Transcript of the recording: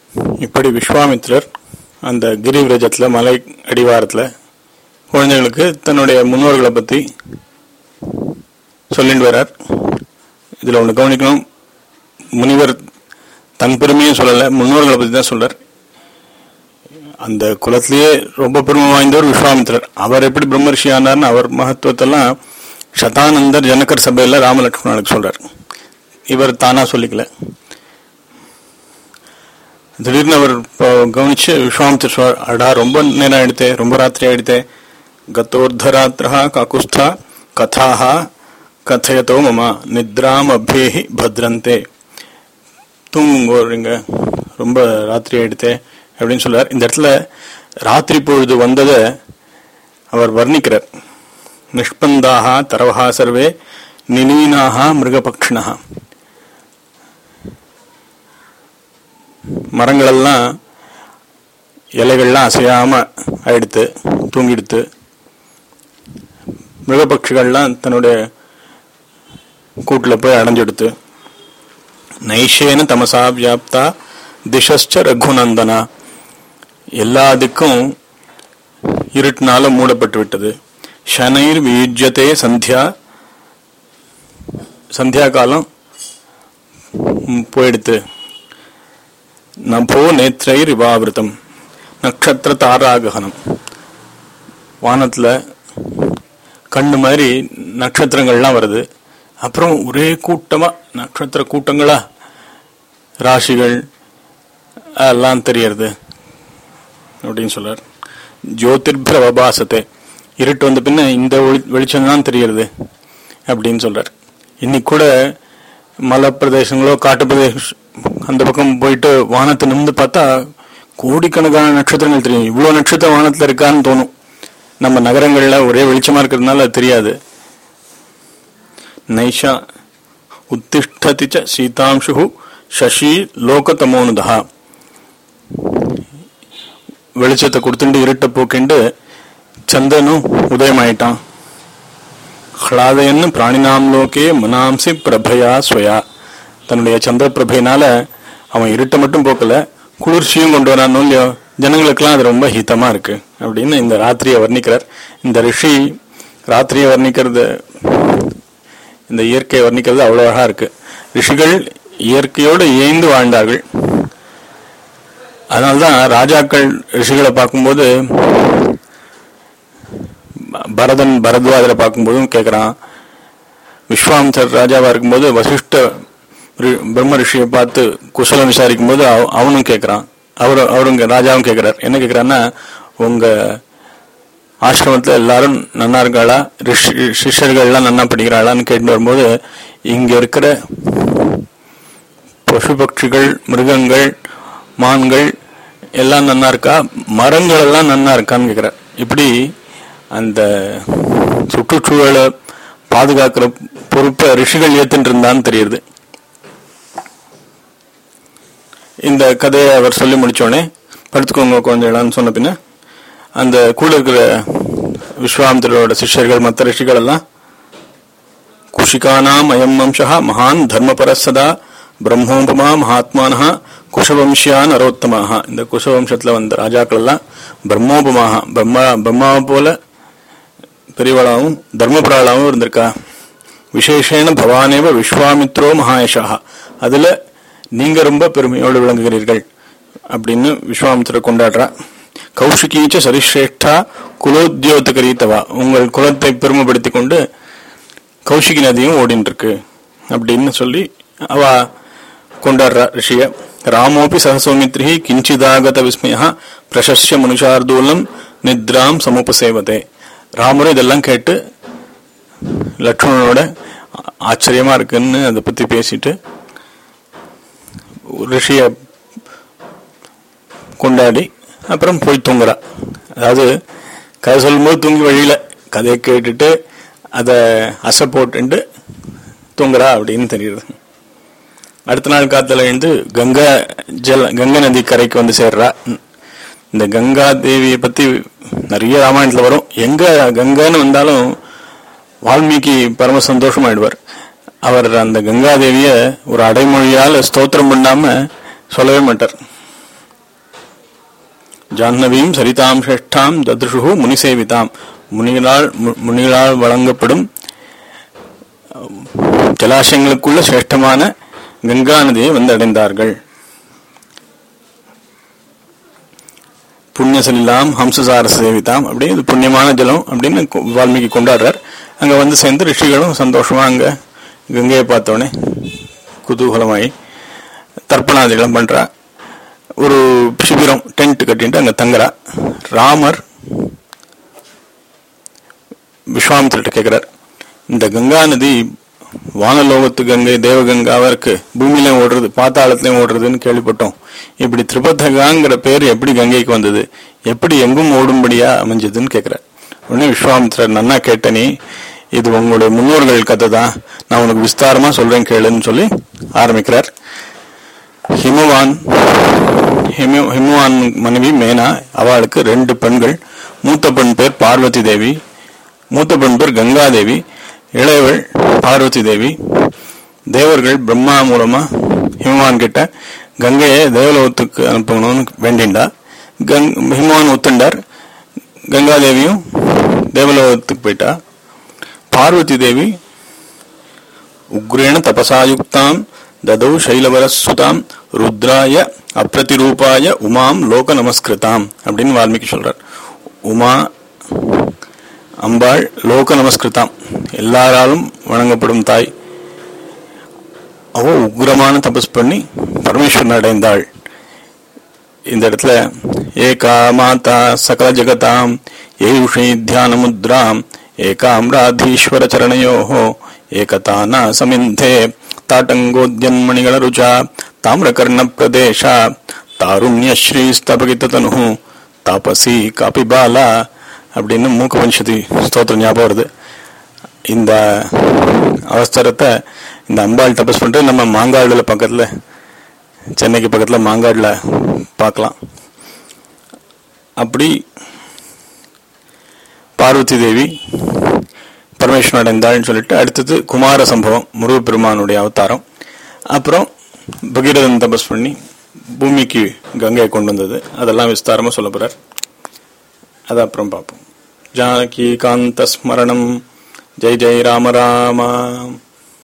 இப்படி விஸ்வாமித்ரர் அந்த கிரிவிரஜத்தில் மலை அடிவாரத்தில் குழந்தைகளுக்கு தன்னுடைய முன்னோர்களை பற்றி சொல்லிட்டு வர்றார் இதில் ஒன்று கவனிக்கணும் முனிவர் தன் பெருமையும் சொல்லலை முன்னோர்களை பற்றி தான் சொல்றார் அந்த குலத்திலேயே ரொம்ப பெருமை வாய்ந்தவர் விஸ்வாமித்திரர் அவர் எப்படி பிரம்மரிஷி ஆனார்னு அவர் மகத்துவத்தெல்லாம் சதானந்தர் ஜனகர் சபையில் ராமலட்சுமணனுக்கு சொல்றார் இவர் தானா சொல்லிக்கல திடீர்னு அவர் இப்போ கவனிச்சு விஸ்வாமித்திர சொல்றார், அடா ரொம்ப நேரம் ஆயிடுத்தே ரொம்ப ராத்திரி ஆயிடுத்தே கத்தோர்தராத்திரா காக்குஸ்தா கதாஹ கதையதோ மம நித்ராம் அபேஹி பத்ரந்தே தூங்குங்க ரொம்ப ராத்திரி ஆயிடுத்தே அப்படின்னு சொல்றார் இந்த இடத்துல ராத்திரி பொழுது வந்ததை அவர் வர்ணிக்கிறார் நிஷ்பந்தாக தரவஹா சர்வே நினீனாக மிருகபக்ஷிணா மரங்களெல்லாம் இலைகள்லாம் அசையாம ஆயிடுத்து தூங்கிடுத்து மிருகபக்ஷிகள்லாம் தன்னுடைய கூட்டில் போய் அடைஞ்செடுத்து நைஷேன தமசா வியாப்தா திசஸ்ச ரகுநந்தனா எல்லா திக்கும் இருட்டினால மூடப்பட்டு விட்டது சனைர் வியுஜ்யத்தே சந்தியா சந்தியா காலம் ம், போயிடுத்து நபோ நேத்ரைர் இவாவிருத்தம் நட்சத்திர தாராககனம் வானத்துல கண்ணு மாதிரி நட்சத்திரங்கள்லாம் வருது அப்புறம் ஒரே கூட்டமா நட்சத்திர கூட்டங்களா ராசிகள் எல்லாம் தெரியறது அப்படின்னு சொல்றார் ஜோதிர்பிரபாசத்தை இருட்டு வந்த பின்ன இந்த ஒளி வெளிச்சம் தான் தெரியறது அப்படின்னு சொல்றார் இன்னைக்கு கூட மலை பிரதேசங்களோ காட்டு பிரதேசம் அந்த பக்கம் போயிட்டு வானத்தை நிமிந்து பார்த்தா கோடிக்கணக்கான நட்சத்திரங்கள் தெரியும் இவ்வளவு நட்சத்திரம் வானத்துல இருக்கான்னு தோணும் நம்ம நகரங்கள்ல ஒரே வெளிச்சமா இருக்கிறதுனால அது தெரியாது நைஷா உத்திஷ்டதி ச சீதாம்சு சசி லோகதமோனுதா வெளிச்சத்தை கொடுத்துட்டு இருட்ட போக்கிண்டு சந்திரனும் உதயமாயிட்டான் ஹ்லாதயன்னு பிராணினாம் லோகே மனாம்சி பிரபயா ஸ்வயா தன்னுடைய சந்திர பிரபையினால அவன் இருட்டை மட்டும் போக்கல குளிர்ச்சியும் கொண்டு வரானோ இல்லையோ ஜனங்களுக்கெல்லாம் அது ரொம்ப ஹிதமா இருக்கு அப்படின்னு இந்த ராத்திரியை வர்ணிக்கிறார் இந்த ரிஷி ராத்திரியை வர்ணிக்கிறது இந்த இயற்கையை வர்ணிக்கிறது அவ்வளோ அழகா இருக்கு ரிஷிகள் இயற்கையோடு இயைந்து வாழ்ந்தார்கள் அதனால்தான் ராஜாக்கள் ரிஷிகளை பார்க்கும்போது பரதன் பரத்வாஜரை பார்க்கும்போதும் கேட்குறான் விஸ்வாமித்தர் ராஜாவா இருக்கும்போது வசிஷ்ட ரி- பிரம்ம ரிஷியை பார்த்து குசலம் விசாரிக்கும் போது அவ- அவனும் கேட்குறான் அவர் அவருங்க ராஜாவும் கேட்குறார் என்ன கேட்குறான்னா உங்க ஆசிரமத்துல எல்லாரும் நன்னா இருக்காளா ரிஷி சிஷ்யர்கள்லாம் நன்னா படிக்கிறாளான்னு கேட்டு வரும்போது இங்க இருக்கிற பசு பட்சிகள் மிருகங்கள் மான்கள் எல்லாம் நன்னா இருக்கா மரங்கள் எல்லாம் நன்னா இருக்கான்னு கேட்குறார் இப்படி அந்த சுற்றுச்சூழலை பாதுகாக்கிற பொறுப்பை ரிஷிகள் ஏத்துட்டு இருந்தான்னு தெரியுது இந்த கதையை அவர் சொல்லி முடிச்சோடனே படுத்துக்கோங்க குழந்தைகளான்னு சொன்ன பின்ன அந்த கூட இருக்கிற விஸ்வாமித்திரோட சிஷ்யர்கள் மற்ற ரிஷிகள் எல்லாம் குஷிகானாம் அயம் வம்சா மகான் தர்மபர சதா பிரம்மோபமா மகாத்மானஹ குஷவம்சியான் அரோத்தமாக இந்த குஷவம்சத்துல வந்த ராஜாக்கள் எல்லாம் பிரம்மோபமாக பிரம்மா பிரம்மாவை போல பெரியவளாவும் தர்மபுராளாவும் இருந்திருக்கா விசேஷேன பவானேவ விஸ்வாமித்ரோ மகாயஷா அதுல நீங்க ரொம்ப பெருமையோடு விளங்குகிறீர்கள் அப்படின்னு விஸ்வாமித்திர கொண்டாடுறா கௌஷிகீச்ச சரிஷ்ரேஷ்டா குலோத்யோதகரீத்தவா உங்கள் குலத்தை பெருமைப்படுத்திக் கொண்டு கௌஷிகி நதியும் ஓடின்னு இருக்கு அப்படின்னு சொல்லி அவ கொண்டாடுறா ரிஷிய ராமோபி சகசௌமித்ரி கிஞ்சிதாகத விஸ்மயா பிரசஸ்ய மனுஷார்தூலம் நித்ராம் சமுபசேவதே ராமரும் இதெல்லாம் கேட்டு லக்ஷ்மணனோட ஆச்சரியமா இருக்குன்னு அதை பத்தி பேசிட்டு ரிஷிய கொண்டாடி அப்புறம் போய் தூங்குறா அதாவது கதை சொல்லும்போது தூங்கி வழியில கதையை கேட்டுட்டு அதை அசை போட்டுண்டு தூங்குறா அப்படின்னு தெரியுது அடுத்த நாள் காத்துல எழுந்து கங்கா ஜல கங்கை நதி கரைக்கு வந்து சேர்றா இந்த கங்கா தேவியை பத்தி நிறைய ராமாயணத்துல வரும் எங்க கங்கான்னு வந்தாலும் வால்மீகி பரம சந்தோஷமாயிடுவார் அவர் அந்த கங்கா தேவிய ஒரு அடைமொழியால ஸ்தோத்திரம் பண்ணாம சொல்லவே மாட்டார் ஜாஹ்னவீம் சரிதாம் சிரேஷ்டாம் தத்ருஷு முனிசேவிதாம் முனிகளால் மு- முனிகளால் வழங்கப்படும் ஜலாசயங்களுக்குள்ள சிரேஷ்டமான கங்கா நதியை வந்து அடைந்தார்கள் புண்ணியசலிலாம் ஹம்சசார சேவிதாம் அப்படி இது புண்ணியமான ஜலம் அப்படின்னு கொ- வால்மீகி கொண்டாடுறார் அங்க வந்து சேர்ந்து ரிஷிகளும் சந்தோஷமா அங்க கங்கையை பார்த்தோன்னே குதூகலமாயி தர்ப்பணாதிகளும் பண்றா ஒரு சிபிரம் டென்ட் கட்டிட்டு அங்க தங்குறா ராமர் விஸ்வாமித்திரட்ட கேட்கிறார் இந்த கங்கா நதி வானலோகத்து கங்கை தேவகங்காவா இருக்கு பூமியிலையும் ஓடுறது பாத்தாளத்திலையும் ஓடுறதுன்னு கேள்விப்பட்டோம் இப்படி திரிபதகாங்கிற பேர் எப்படி கங்கைக்கு வந்தது எப்படி எங்கும் ஓடும்படியா அமைஞ்சதுன்னு கேட்கிறார் உடனே விஸ்வாமித்திரர் நன்னா கேட்ட நீ இது உங்களுடைய முன்னோர்கள் கதை தான் நான் உனக்கு விஸ்தாரமா சொல்றேன் கேளுன்னு சொல்லி ஆரம்பிக்கிறார் ஹிமவான் ஹிம ஹிமவான் மனைவி மேனா அவளுக்கு ரெண்டு பெண்கள் மூத்த பெண் பேர் பார்வதி தேவி மூத்த பெண் பேர் கங்காதேவி இளையவள் பார்வதி தேவி தேவர்கள் பிரம்மா மூலமா ஹிமவான் கிட்ட கங்கையை தேவலோகத்துக்கு அனுப்பணும்னு வேண்டிண்டா கங் ஹிமவான் ஒத்துண்டார் கங்காதேவியும் தேவலோகத்துக்கு போயிட்டா பார்வதி தேவி உக்ரேண தபசாயுக்தாம் ததௌ சைலவரசுதாம் ருத்ராய அப்பிரதிரூபாய உமாம் லோக நமஸ்கிருதாம் அப்படின்னு வால்மீகி சொல்றார் உமா அம்பாள் லோக நமஸ்கிருதாம் எல்லாராலும் வணங்கப்படும் தாய் அவ உக்ரமான தபஸ் பண்ணி பரமேஸ்வரன் அடைந்தாள் இந்த இடத்துல ஏகா மாதா சகல ஜகதாம் ஏயுஷை தியான முத்ராம் ஏகாம்ராதீஸ்வர சரணையோஹோ ஏகதானா சமிந்தே தாட்டங்கோத்யன்மணிகள ருச்சா தாமிரகர்ண பிரதேச தாருண்ய ஸ்ரீ ஸ்தபகித தனு தாபசி காபிபாலா அப்படின்னு மூக்க வம்சதி ஸ்தோத்திரம் ஞாபகம் வருது இந்த அவஸ்தரத்தை இந்த அம்பாள் தபஸ் பண்ணிட்டு நம்ம மாங்காடுல பக்கத்துல சென்னைக்கு பக்கத்துல மாங்காடுல பார்க்கலாம் அப்படி பார்வதி தேவி பரமேஸ்வரன் அடைந்தாள்னு சொல்லிட்டு அடுத்தது குமார சம்பவம் முருகப்பெருமானுடைய அவதாரம் அப்புறம் பகீரதன் தபஸ் பண்ணி பூமிக்கு கங்கையை கொண்டு வந்தது அதெல்லாம் விஸ்தாரமா சொல்ல போறார் அது அப்புறம் பார்ப்போம் ஜானகி காந்த ஸ்மரணம் ஜெய் ஜெய் ராம ராமா